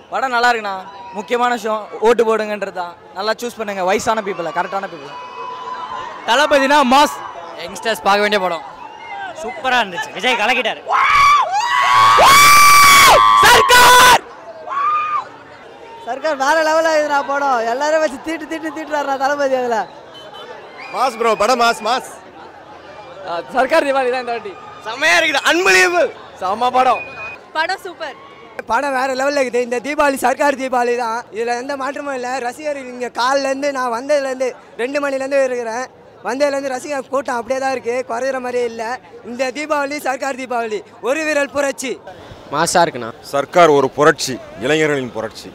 படம் நல்லா இருக்குண்ணா முக்கியமான விஷயம் ஓட்டு போடுங்கன்றது தான் நல்லா சூஸ் பண்ணுங்க வயசான பீப்புளை கரெக்டான பீப்புளை தளபதினா மாஸ் யங்ஸ்டர்ஸ் பார்க்க வேண்டிய படம் சூப்பராக இருந்துச்சு விஜய் கலக்கிட்டாரு சர்க்கார் வேற லெவலில் ஆகுதுண்ணா படம் எல்லாரும் வச்சு தீட்டு தீட்டு தீட்டுறாருண்ணா தளபதி அதில் மாஸ் ப்ரோ படம் மாஸ் மாஸ் சர்க்கார் தீபாவளி தான் இந்த வாட்டி செம்மையா இருக்குது அன்பிலியபிள் செம்ம படம் படம் சூப்பர் படம் வேற லெவலில் இருக்குது இந்த தீபாவளி சர்க்கார் தீபாவளி தான் இதில் எந்த மாற்றமும் இல்லை ரசிகர்கள் இங்கே காலிலேருந்து நான் வந்ததுலேருந்து ரெண்டு மணிலேருந்து இருக்கிறேன் வந்ததுலேருந்து ரசிகர் கூட்டம் அப்படியே தான் இருக்குது குறையிற மாதிரியே இல்லை இந்த தீபாவளி சர்க்கார் தீபாவளி ஒரு வீரல் புரட்சி மாசா இருக்குண்ணா சர்க்கார் ஒரு புரட்சி இளைஞர்களின் புரட்சி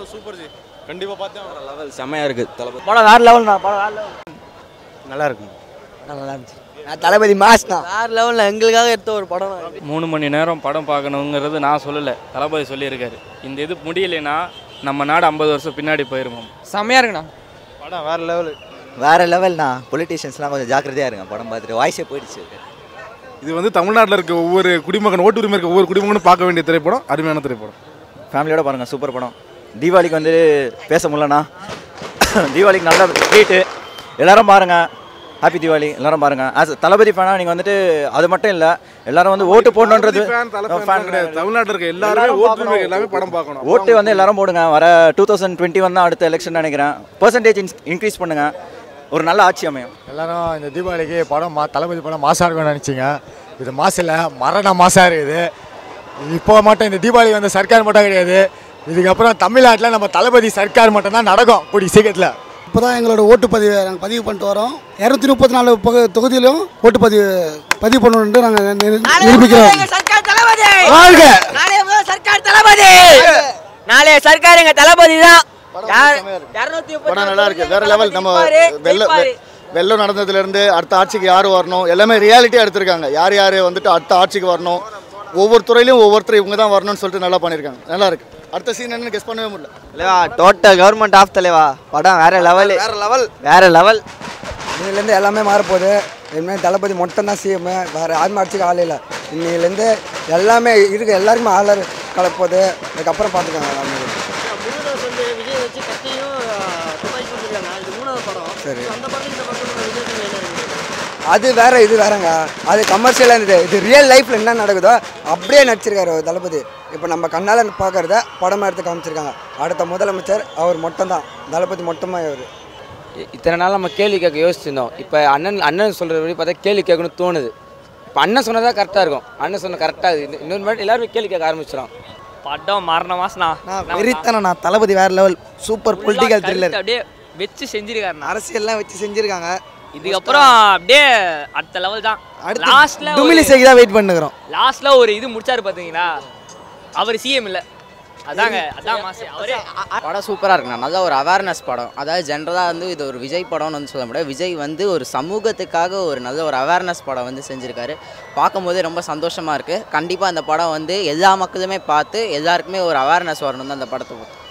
லெவல் செம்மையா இருக்கு தளபதி படம் வேற லெவல்ண்ணா படம் வேற லெவல் நல்லா இருக்கும் நல்லா இருந்துச்சு நான் தளபதி மாஸ்ண்ணா வேற லெவலில் எங்களுக்காக எடுத்த ஒரு படம் மூணு மணி நேரம் படம் பார்க்கணுங்கிறது நான் சொல்லலை தளபதி சொல்லியிருக்காரு இந்த இது முடியலைன்னா நம்ம நாடு ஐம்பது வருஷம் பின்னாடி போயிருமோம் செம்மையா இருக்குண்ணா படம் வேற லெவல் வேற லெவல்ண்ணா பொலிட்டீஷியன்ஸ்லாம் கொஞ்சம் ஜாக்கிரதையாக இருங்க படம் பார்த்துட்டு வாய்ஸே போயிடுச்சு இது வந்து தமிழ்நாட்டில் இருக்க ஒவ்வொரு குடிமகன் ஓட்டு உரிமை இருக்க ஒவ்வொரு குடிமகனும் பார்க்க வேண்டிய திரைப்படம் அருமையான திரைப்படம் ஃபேமிலியோட பாருங்கள் சூப்பர் படம் தீபாவளிக்கு வந்து பேச முடியலண்ணா தீபாவளிக்கு நல்ல ட்ரீட்டு எல்லாரும் பாருங்க ஹாப்பி தீபாவளி எல்லாரும் பாருங்க ஆஸ் தளபதி ஃபேனா நீங்கள் வந்துட்டு அது மட்டும் இல்லை எல்லாரும் வந்து ஓட்டு போடணுன்றது fan, தல fan fan கிடையாது. தமிழ்நாட்டில் இருக்க எல்லாருமே எல்லாரும் ஓட்டு பார்க்கணும். உரிமை எல்லாமே படம் பார்க்கணும் ஓட்டு வந்து எல்லாரும் போடுங்க வர டூ தௌசண்ட் டுவெண்ட்டி ஒன் தான் அடுத்த எலெக்ஷன் நினைக்கிறேன் பர்சன்டேஜ் இன்க்ரீஸ் பண்ணுங்க ஒரு நல்ல ஆட்சி அமையும் எல்லாரும் இந்த தீபாவளிக்கு படம் மா தளபதி படம் மாசாக இருக்கும்னு நினச்சிங்க இது மாசம் இல்லை மரண மாசாக இருக்குது இப்போ மட்டும் இந்த தீபாவளி வந்து சர்க்கார் மட்டும் கிடையாது இதுக்கப்புறம் தமிழ்நாட்டில் நம்ம தளபதி சர்க்கார் மட்டும் தான் நடக்கும் கூடிய சீக்கிரத்தில் இப்போ தான் எங்களோட ஓட்டுப்பதிவை நாங்கள் பதிவு பண்ணிட்டு வரோம் இரநூத்தி முப்பத்தி நாலு பகு- தொகுதியிலும் ஓட்டுப்பதிவு பதிவு பண்ணணுன்ட்டு நாங்கள் நிரூபிக்கிறோம் சர்க்கார் தளபதி வாழ்க நாளைய முதல் சர்க்கார் தளபதி நாளைய சர்க்கார் எங்க தளபதி தான் படம் நல்லா இருக்கு வேற லெவல் நம்ம வெள்ள வெள்ளம் நடந்ததுல இருந்து அடுத்த ஆட்சிக்கு யார் வரணும் எல்லாமே ரியாலிட்டியாக எடுத்திருக்காங்க யார் யார் வந்துட்டு அடுத்த ஆட்சிக்கு வரணும் ஒவ்வொரு துறையிலையும் ஒவ்வொருத்தர் இவங்க தான் வரணும்னு சொல்லிட்டு நல்லா பண்ணியிருக்காங்க நல்லா இருக்கு அடுத்த சீன் என்னன்னு கெஸ் பண்ணவே முடியல தலைவா டோட்டல் கவர்மெண்ட் ஆஃப் தலைவா படம் வேற லெவல் வேற லெவல் வேற லெவல் இன்னிலேருந்து எல்லாமே மாறப்போகுது இனிமேல் தளபதி மட்டும் தான் சிஎம் வேறு யாருமே அடிச்சுக்க ஆள் இல்லை இன்னிலேருந்து எல்லாமே இருக்கு எல்லாருக்குமே ஆளர் கலப்போகுது அதுக்கப்புறம் பார்த்துக்கோங்க எல்லாமே சரி அது வேற இது வேறங்க அது கமர்ஷியலாக இருந்தது இது ரியல் லைஃப்பில் என்ன நடக்குதோ அப்படியே நடிச்சிருக்காரு அவர் தளபதி இப்போ நம்ம கண்ணால் பார்க்கறத படமாக எடுத்து காமிச்சிருக்காங்க அடுத்த முதலமைச்சர் அவர் மட்டும் தான் தளபதி மட்டுமா அவர் இத்தனை நாள் நம்ம கேள்வி கேட்க யோசிச்சிருந்தோம் இப்போ அண்ணன் அண்ணன் சொல்கிறபடி பார்த்தா கேள்வி கேட்கணும்னு தோணுது இப்போ அண்ணன் சொன்னதா கரெக்டாக இருக்கும் அண்ணன் சொன்ன கரெக்டாக இது இன்னொரு மாதிரி எல்லாருமே கேள்வி கேட்க ஆரம்பிச்சிடும் படம் மரண மாசனா வெறித்தனா தளபதி வேற லெவல் சூப்பர் பொலிட்டிக்கல் த்ரில்லர் அப்படியே வச்சு செஞ்சிருக்காருண்ணா அரசியல்லாம் வச்சு செஞ்சிருக்காங்க இதுக்கப்புறம் அப்படியே அடுத்த லெவல் தான் லாஸ்ட்ல டுமிலி சேக்கு தான் வெயிட் பண்ணுகிறோம் லாஸ்ட்ல ஒரு இது முடிச்சாரு பாத்தீங்களா அவர் சிஎம் இல்ல அதாங்க அதான் மாசம் அவரே படம் சூப்பராக இருக்குண்ணா நல்ல ஒரு அவேர்னஸ் படம் அதாவது ஜென்ரலாக வந்து இது ஒரு விஜய் படம்னு வந்து சொல்ல முடியாது விஜய் வந்து ஒரு சமூகத்துக்காக ஒரு நல்ல ஒரு அவேர்னஸ் படம் வந்து செஞ்சுருக்காரு பார்க்கும்போதே ரொம்ப சந்தோஷமாக இருக்குது கண்டிப்பாக அந்த படம் வந்து எல்லா மக்களுமே பார்த்து எல்லாருக்குமே ஒரு அவேர்னஸ் வரணும் தான் அந்த படத்தை